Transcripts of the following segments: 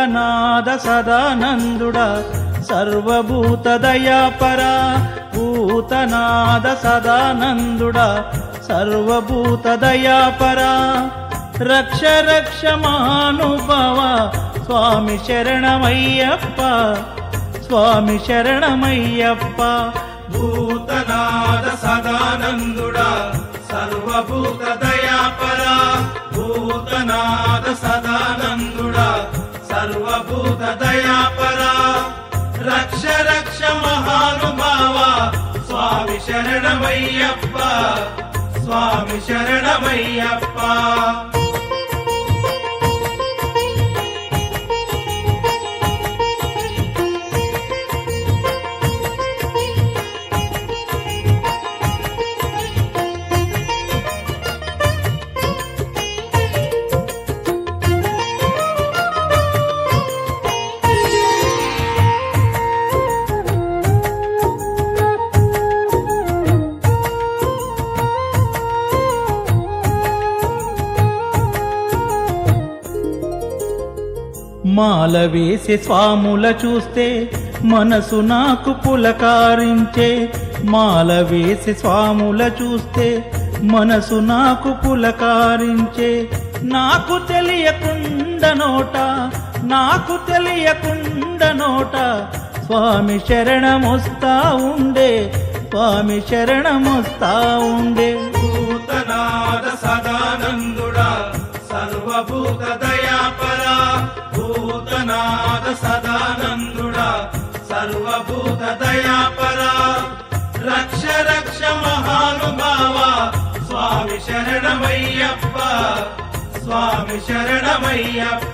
భూతనాద సదానందుడా సర్వభూత దయాపరా భూతనాద సదానందుడా సర్వభూత దయాపరా రక్ష రక్ష మహానుభావ స్వామి శరణమయ్యప్ప స్వామి శరణమయ్యప్ప భూతనాద సదానందుడా సర్వభూత దయాపరా భూతనాద సదానందుడా సర్వభూత దయాపరా రక్ష రక్ష మహానుభావ స్వామి శరణమయ్యప్ప స్వామి శరణమయ్యప్ప మాల వేసి స్వాముల చూస్తే మనసు నాకు పులకారించే మాల వేసి స్వాముల చూస్తే మనసు నాకు పులకారించే నాకు తెలియకుండ నోట నాకు తెలియకుండ నోట స్వామి శరణమొస్తా ఉండే స్వామి శరణమొస్తా ఉండే భూతనాద సదానందుడా సర్వభూత దయాపరా భూతనాద సదానందుడా సర్వభూత దయాపరా రక్ష రక్ష మహానుభావ స్వామి శరణమయ్యప్ప స్వామి శరణమయ్యప్ప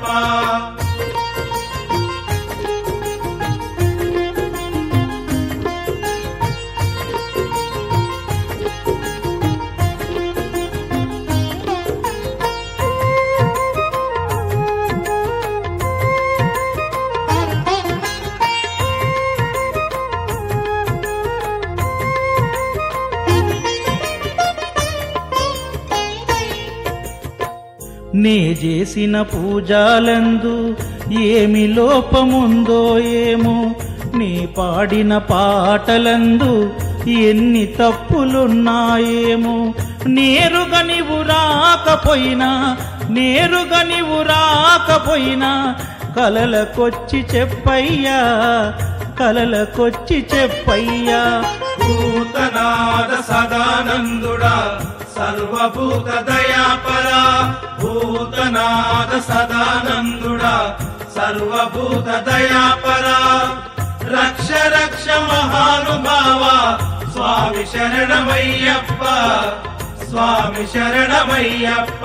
నే చేసిన పూజలందు ఏమి లోపముందో ఏమో నీ పాడిన పాటలందు ఎన్ని తప్పులున్నాయేమో నేరుగా నీవు రాకపోయినా నేరుగా నీవు రాకపోయినా కలలకొచ్చి చెప్పయ్యా కలలకొచ్చి చెప్పయ్యా భూతనాద సదానందుడా సర్వభూత దయాపరా భూతనాద సదానందుడా సర్వభూత దయాపరా రక్ష రక్ష మహానుభావ స్వామి శరణమయ్యప్ప స్వామి శరణమయ్యప్ప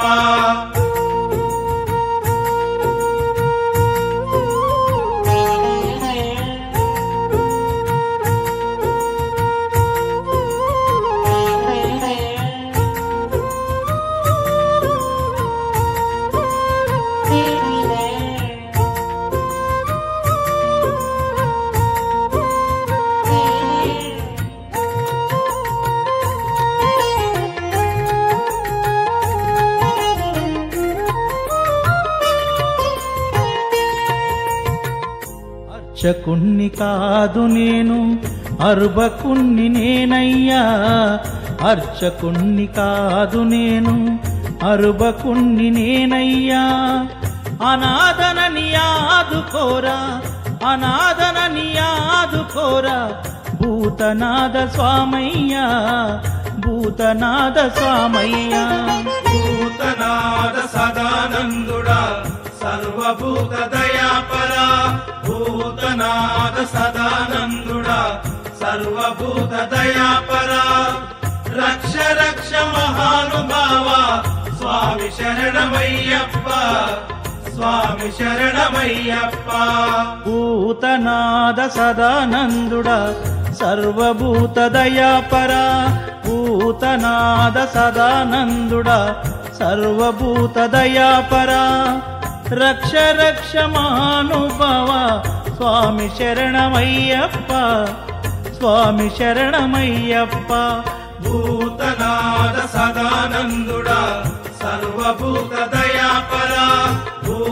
అర్చకుణ్ణి కాదు నేను అరుబకుణ్ణి నేనయ్యా అర్చకుణ్ణి కాదు నేను అరుబకుణ్ణి నేనయ్యా అనాథనని ఆదుకోరా అనాథనని ఆదుకోరా భూతనాద స్వామయ్యా భూతనాద స్వామయ్యా భూతనాద సదానందుడా సర్వభూత దయాపరా భూతనాద సదానందుడా సర్వభూత దయాపరా రక్ష రక్ష మహానుభావ స్వామి శరణమయ్యప్ప స్వామి శరణమయ్యప్ప భూతనాద సదానందుడా సర్వభూత దయాపరా భూతనాద సదానందుడా సర్వభూత దయాపరా రక్ష రక్ష మహానుభావ స్వామి శరణమయ్యప్ప స్వామి శరణమయ్యప్ప భూతనాద సదానందుడా సర్వభూత దయాపరా భూతనాద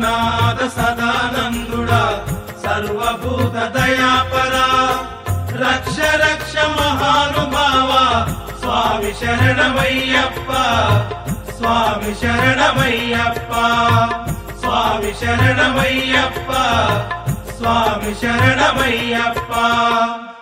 భూతనాద సదానందుడా సర్వభూత దయాపరా రక్ష రక్ష మహానుభావ స్వామి శరణమయ్యప్ప స్వామి శరణమయ్యప్ప స్వామి శరణమయ్యప్ప స్వామి శరణమయ్యప్ప